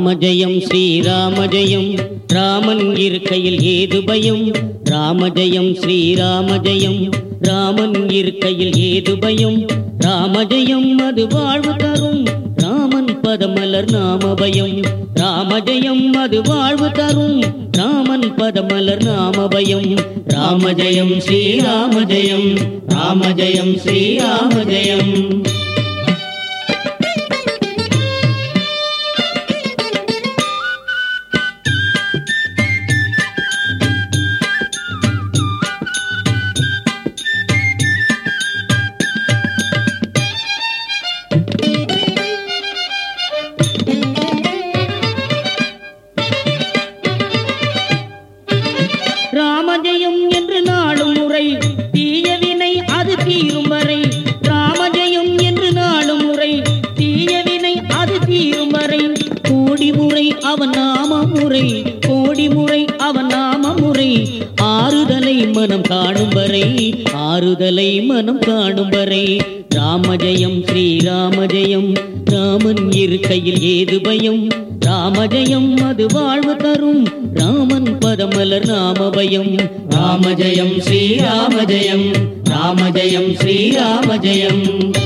ராமஜெயம் ஸ்ரீராமஜெயம் ராமன் இருக்கையில் ஏது பயம் ராமஜெயம் ஸ்ரீராமஜெயம் ராமன் இருக்கையில் ஏது பயம் ராமஜெயம் அது வாழ்வு தரும் ராமன் பதமலர் நாமபயம் ராமஜெயம் அது வாழ்வு தரும் ராமன் பதமலர் நாமபயம் ராமஜெயம் ஸ்ரீராமஜெயம் ராமஜெயம் ஸ்ரீராமஜெயம் ராமஜெயம் என்று நாளும் முறை தீயவினை அது தீரும் வரை ராமஜெயம் என்று நாளும் முறை தீயவினை அது தீரும் வரை கோடி முறை அவன் நாம முறை கோடி முறை அவன் நாம முறை ஆறுதலை மனம் காணும் வரை ஆறுதலை மனம் காணும் வரை ராமஜெயம் ஸ்ரீராமஜெயம் ராமன் இருக்கையில் ஏது பயம் ராமஜெயம் அது வாழ்வு தரும் ராமன் பதமலர் நாமபயம் ராமஜெயம் ஸ்ரீராமஜெயம் ராமஜெயம் ஸ்ரீராமஜெயம்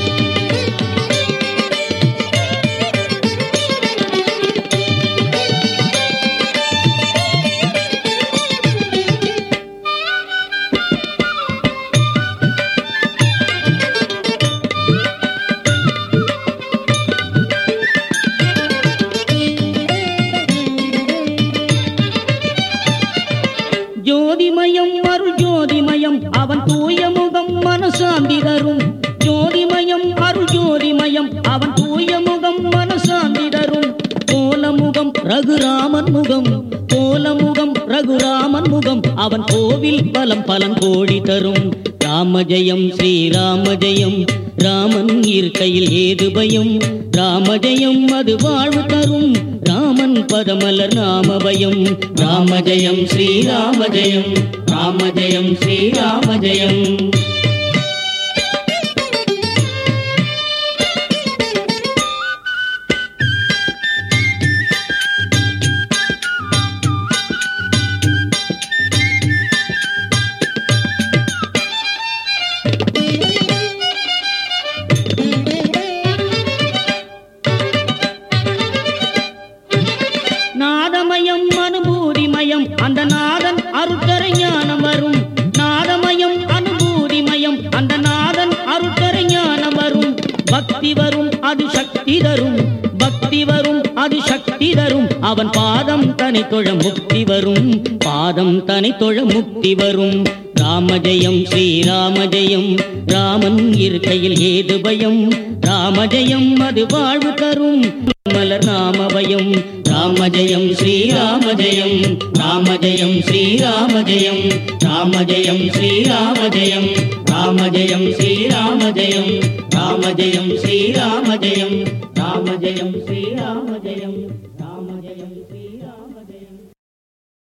ஜோதிமயம் அருள் ஜோதிமயம் அவன் தூய முகம் மனசாந்தி தரும் ஜோதிமயம் அருள் ஜோதிமயம் அவன் தூய முகம் மனசாந்தி தரும் கோலமுகம் ரகுராமன் முகம் கோலமுகம் ரகுராமன் முகம் அவன் கோவில் பலம் பலன் கோடி தரும் ராமஜெயம் ஸ்ரீராமஜெயம் ராமன் இருக்கையில் ஏது பயம் ராமஜெயம் அது வாழ்வு தரும் ராமன் பதமலர் நாமபயம் ராமஜெயம் ஸ்ரீராமஜெயம் ராமஜெயம் ஸ்ரீராமஜெயம் நாதமயம் அனுபூதிமயம் அந்த நாதன் அருட்கரை ஞானம் வரும் நாதமயம் அனுபூதிமயம் அந்த நாதன் அருட்கரை ஞானம் வரும் பக்தி வரும் அது சக்தி தரும் பக்தி வரும் அது சக்தி தரும் அவன் பாதம் தனி தொழ முக்தி வரும் பாதம் தனி தொழ முக்தி வரும் ராமஜெயம் ஸ்ரீராமஜெயம் ராமன் இருக்கையில் ஏது பயம் ராமஜெயம் அது வாழ்வு தரும் மலர் நாமபயம் ராமஜெயம் ஸ்ரீராமஜெயம் ராமஜெயம் ஸ்ரீராமஜெயம் ராமஜெயம் ஸ்ரீராமஜெயம் ராமஜெயம் ஸ்ரீராமஜெயம் ராமஜெயம் ஸ்ரீராமஜெயம் ராமஜெயம் ஸ்ரீராம